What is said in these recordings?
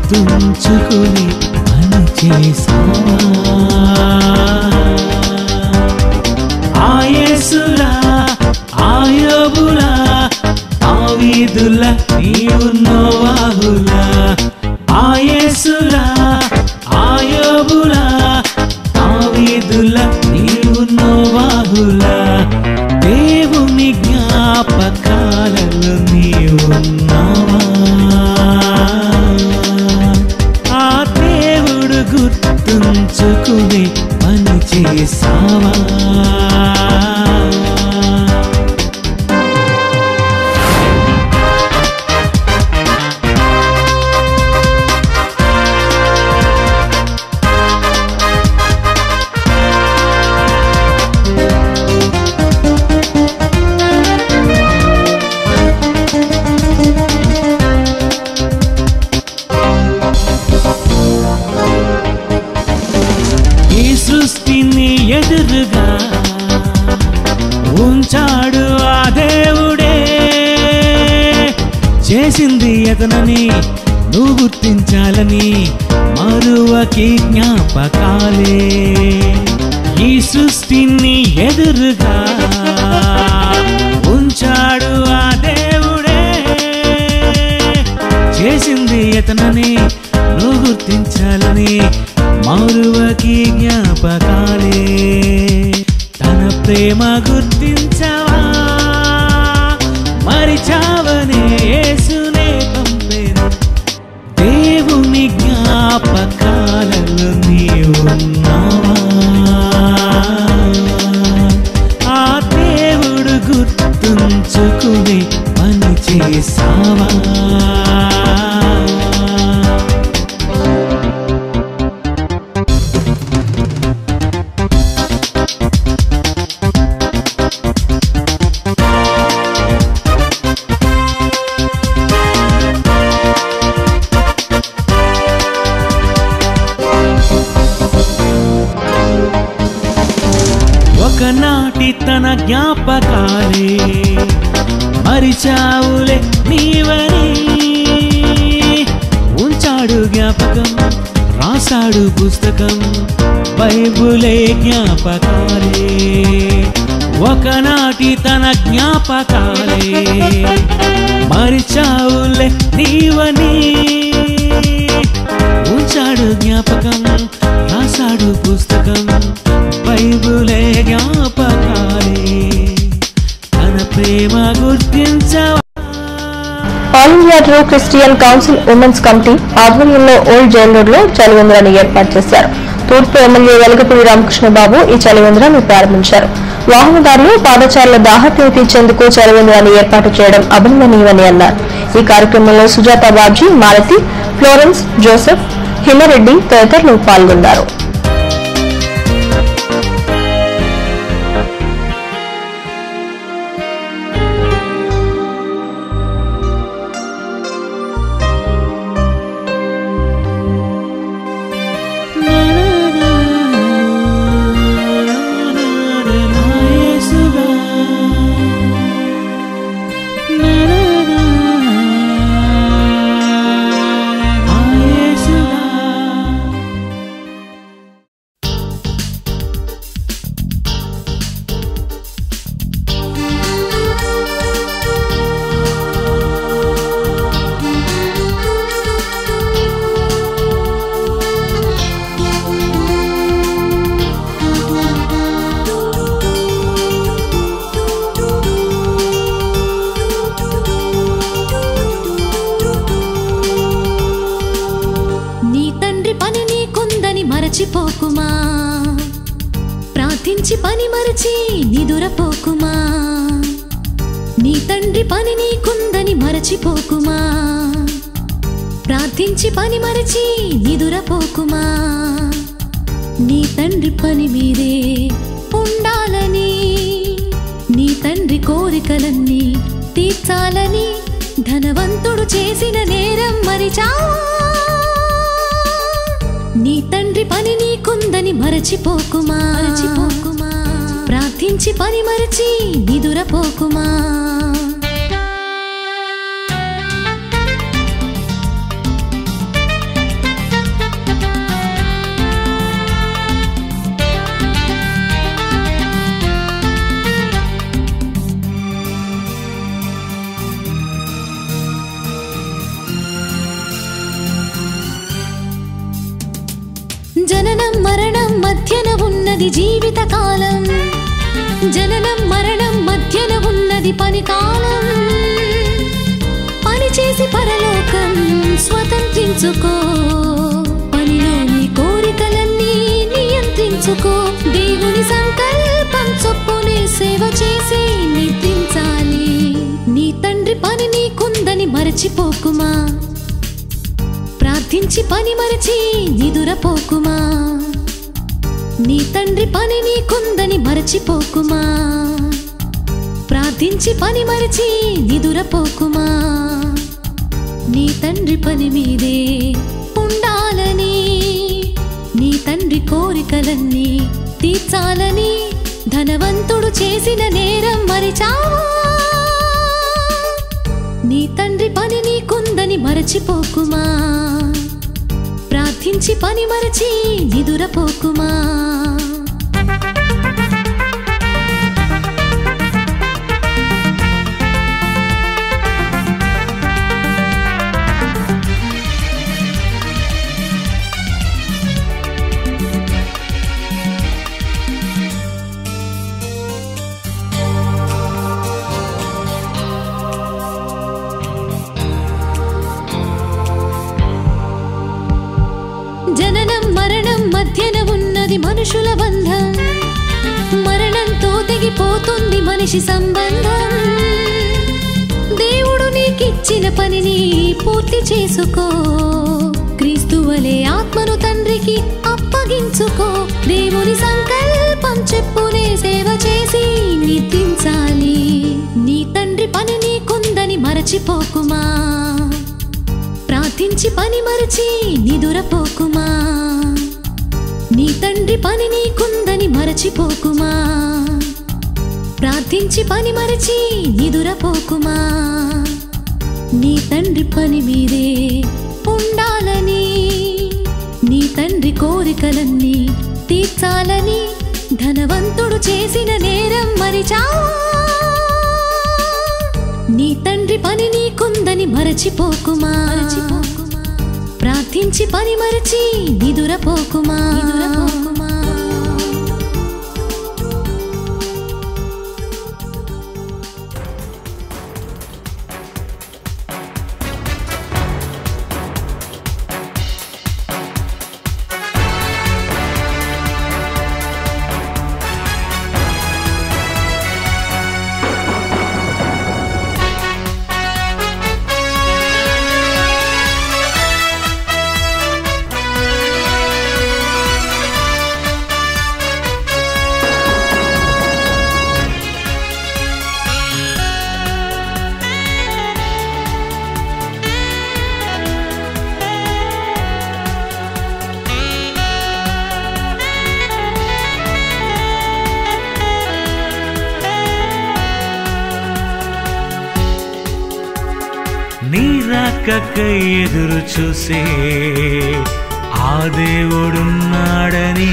గుర్తుంచుకుని పని చేసావా ఆయేసులా ఆయోబులా ఆవీదులా నీవు నోవాహులా ఆయేసులా ఆయోబులా ఆవీదులా నీవు నోవాహులా దేవుని జ్ఞాపకాలలో నీవున్నావా ఆ దేవుడు గుర్తుంచుకుని పని చేసావా ఈ సృష్టిని ఎదురుగా ఉంచాడు ఆ దేవుడే చేసింది ఎతనని నువ్వు గుర్తించాలని మరువకి జ్ఞాపకాలే ఈ సృష్టిని ఎదురుగా ఉంచాడు ఆ దేవుడే చేసింది ఎతనని నువ్వు గుర్తించాలని మరువకి జ్ఞాపకాలే తన ప్రేమ గుర్తించవా మరిచావనే యేసునే పంపేను దేవుని జ్ఞాపకాలలో నీవున్నావా ఆ దేవుడు గుర్తుంచుకుని పని చేసావా ఒకనాటి తన జ్ఞాపకాలే మరిచావులే నీవని ఉంచాడు జ్ఞాపకం రాశాడు పుస్తకం బైబులే జ్ఞాపకాలే ఒకనాటి తన జ్ఞాపకాలే మరిచావులే నీవని ఉంచాడు జ్ఞాపకం రాశాడు పుస్తకం బైబులే జ్ఞాపకాలే తన ప్రేమ గుర్తించవా all India true Christian council women's committee ఆధ్వర్యంలో ఓల్డ్ జైల్ రోడ్ లో చలివేంద్రాన్ని ఏర్పాటు చేశారు తూర్పు ఎమ్మెల్యే వెలగపూడి రామకృష్ణబాబు ఈ చలివేంద్రాన్ని ప్రారంభించారు వాహనదారులు పాదచారుల దాహత్యం తీర్చేందుకు చలివేంద్రాన్ని ఏర్పాటు చేయడం అభినందనీయమని అన్నారు ఈ కార్యక్రమంలో సుజాత బాబ్జీ మాలతి ఫ్లోరెన్స్ జోసెఫ్ హిమరెడ్డి తదితరులు పాల్గొన్నారు నీ తండ్రి పని నీకుందని మరచిపోకుమా ప్రార్థించి పని మరచి నిదురపోకుమా నీ తండ్రి పని నీకుందని మరచిపోకుమా ప్రార్థించి పని మరచి నిదురపోకుమా నీ తండ్రి పని మీదే ఉండాలని నీ తండ్రి కోరికలన్నీ తీర్చాలని ధనవంతుడు చేసిన నేరం మరిచావా నీ తండ్రి పని నీకుందని మరచిపోకుమా మరచిపోకుమా ప్రార్థించి పని మరచి నిదురపోకుమా మరణం మధ్యన ఉన్నది జీవిత కాలం జననం మరణం మధ్యన ఉన్నది పని కాలం పని చేసి పరలోకం స్వతంత్రించుకో పనిలోని కోరికలన్నీ నియంత్రించుకో దేవుని సంకల్పం చొప్పునే సేవ చేసి నిద్రించాలి నీ తండ్రి పని నీకుందని మరచిపోకుమా ప్రార్థించి పని మరచి నిదురపోకుమా నీ తండ్రి పని నీకుందని మరచిపోకుమా ప్రార్థించి పని మరచి నిదురపోకుమా నీ తండ్రి పని మీదే ఉండాలని నీ తండ్రి కోరికలన్నీ తీర్చాలని ధనవంతుడు చేసిన నేరం మరిచావా నీ తండ్రి పని నీకుందని మరచిపోకుమా ప్రార్థించి పని మరచి నిదురపోకుమా జననం మరణం మధ్యన ఉన్నది మనుషుల బంధం మరణంతో తెగిపోతుంది మనిషి సంబంధం దేవుడు నీకిచ్చిన పనిని పూర్తి చేసుకో క్రీస్తువలే ఆత్మను తండ్రికి అప్పగించుకో దేవుని సంకల్పం చెప్పునే సేవ చేసి నిద్రించాలి నీ తండ్రి పని నీకుందని మరచిపోకుమా ప్రార్థించి పని మరచి నిదురపోకుమా నీ తండ్రి పని నీకుందని మరచిపోకుమా ప్రార్థించి పని మరచి నిదురపోకుమా నీ తండ్రి పని మీదే ఉండాలని నీ తండ్రి కోరికలన్నీ తీర్చాలని ధనవంతుడు చేసిన నేరం మరిచావా నీ తండ్రి పని నీకుందని మరచిపోకుమా ప్రార్థించి పని మరచి నిదురపోకుమా నీ రాకకై ఎదురు చూసే ఆ దేవుడున్నాడని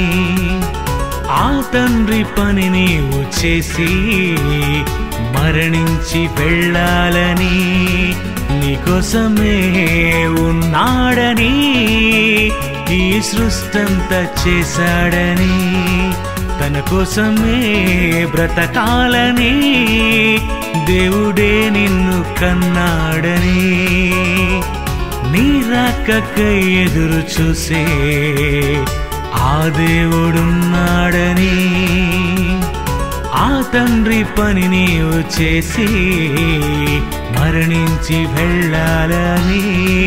ఆ తండ్రి పని నీవు చేసి మరణించి వెళ్ళాలని నీకోసమే ఉన్నాడని ఈ సృష్టంతా చేశాడని తన కోసమే బ్రతకాలని దేవుడే నిన్ను కన్నాడని నీ రాకకై ఎదురు చూసే ఆ దేవుడున్నాడని ఆ తండ్రి పని నీవు చేసి మరణించి వెళ్ళాలని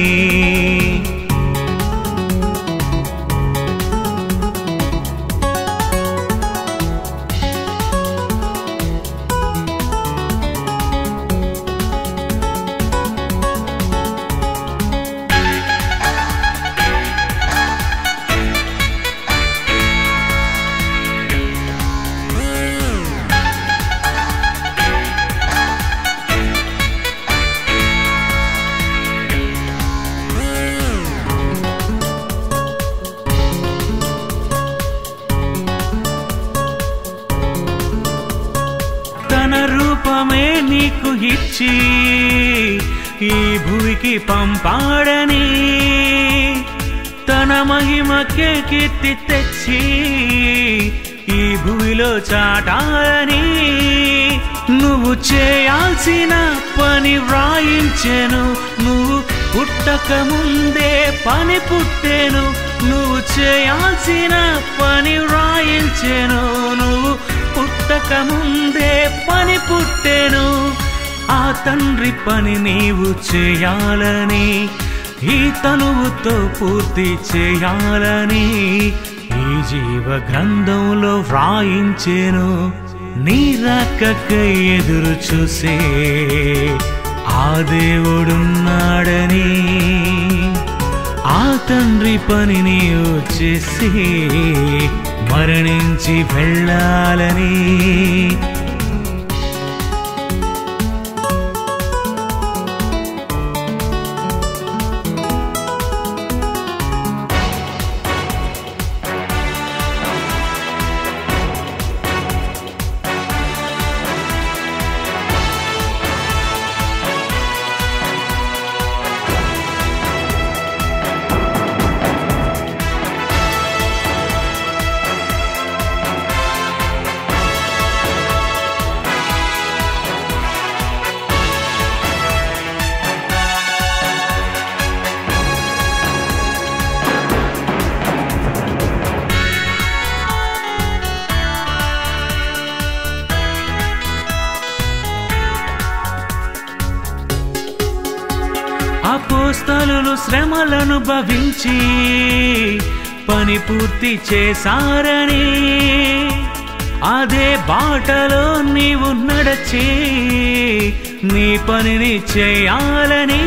తన రూపమే నీకు ఇచ్చి ఈ భూమికి పంపాడని తన మహిమకే కీర్తి తెచ్చి ఈ భూమిలో చాటాలని నువ్వు చేయాల్సిన పని వ్రాయించెను నువ్వు పుట్టక ముందే పని పుట్టెను నువ్వు చేయాల్సిన పని వ్రాయించెను నువ్వు పుట్టక ముందే పని పుట్టెను ఆ తండ్రి పని నీవు చేయాలని ఈ తనువుతో పూర్తి చేయాలని ఈ జీవ గ్రంథంలో వ్రాయించెను నీ రాకకై ఎదురు చూసే ఆ దేవుడున్నాడని ఆ తండ్రి పని నీవు చేసి మరణించి వెళ్ళాలని అపోస్తలులు శ్రమలను భవించి పని పూర్తి చేశారని అదే బాటలో నీవు నడచి నీ పనిని చేయాలని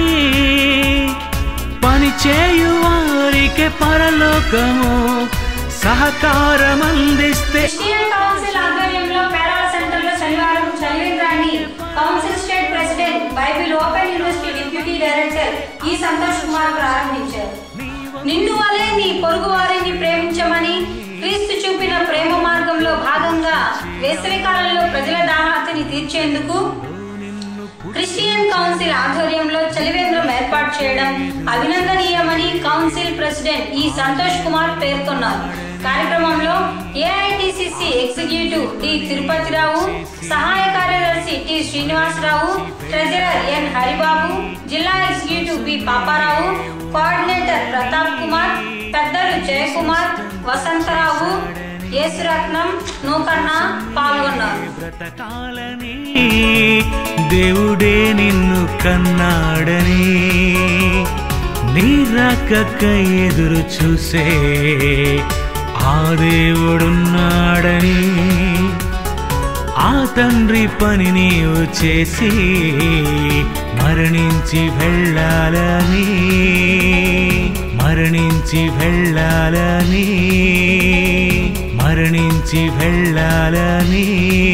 పని చేయు వారికి పరలోకము సహకారం అందిస్తే క్రిస్టియన్ కౌన్సిల్ ఆధ్వర్యంలో పేరాల సెంటర్లో శనివారం చదివింద్రాన్ని council state president Bible open university deputy director E Santosh Kumar ప్రారంభించారు నిన్ను వలె నీ పొరుగు వారిని ప్రేమించమని క్రీస్తు చూపిన ప్రేమ మార్గంలో భాగంగా వేసవికాలంలో ప్రజల దాహార్తిని తీర్చేందుకు క్రిస్టియన్ కౌన్సిల్ ఆధ్వర్యంలో చలివేంద్రం ఏర్పాటు చేయడం అభినందనీయమని కౌన్సిల్ ప్రెసిడెంట్ ఈ సంతోష్ కుమార్ పేర్కొన్నారు కార్యక్రమంలో ఏఐటిసిసి ఎగ్జిక్యూటివ్ టి తిరుపతిరావు సహాయ కార్యదర్శి T Srinivasarao treasurer N Haribabu జిల్లా executive B Paparao coordinator Pratap Kumar పెద్దలు జయకుమార్ వసంతరావు యేసురత్నం నూకన్న పాల్గొన్నారు బ్రతకాలని దేవుడే నిన్ను కన్నాడని నీ రాకకై ఎదురు చూసే ఆ దేవుడున్నాడని ఆ తండ్రి పని నీవు చేసి మరణించి వెళ్ళాలని మరణించి వెళ్ళాలని మరణించి వెళ్ళాలని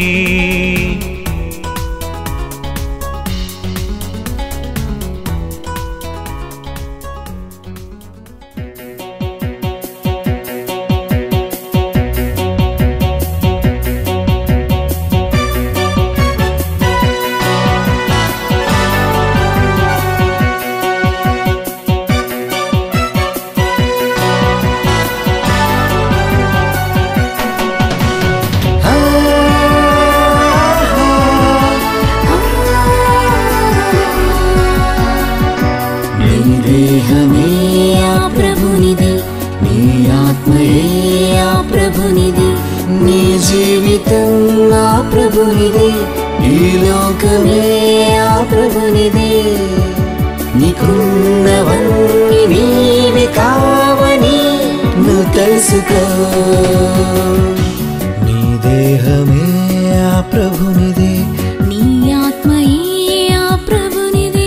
నీ దేహమే ఆ ప్రభునిది నీ ఆత్మయే ఆ ప్రభునిది నీ జీవితం ఆ ప్రభునిది ఈ లోకమే ఆ ప్రభునిది నీకున్నవన్నీ నీవి కావని నువ్వు తెలుసుకో నీ దేహమే ఆ ప్రభునిది నీ ఆత్మయే ఆ ప్రభునిది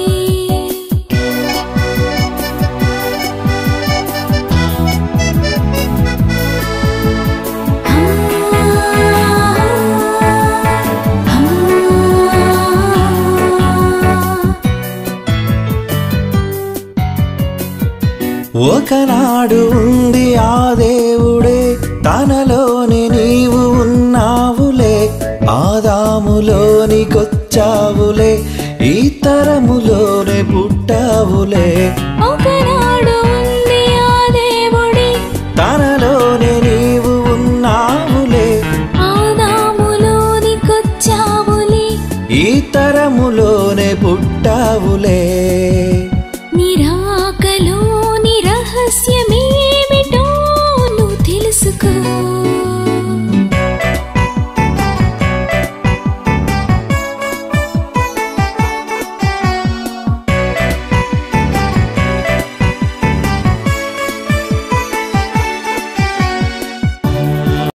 ఒకనాడు ఉంది ఆ దేవుడే తనలోని నీవు ఉన్నావులే ఆదాములోనికొచ్చావులే ఈ తరములోనే పుట్టావులే ఒకనాడు ఉంది ఆ నగరములోనే పుట్టావులే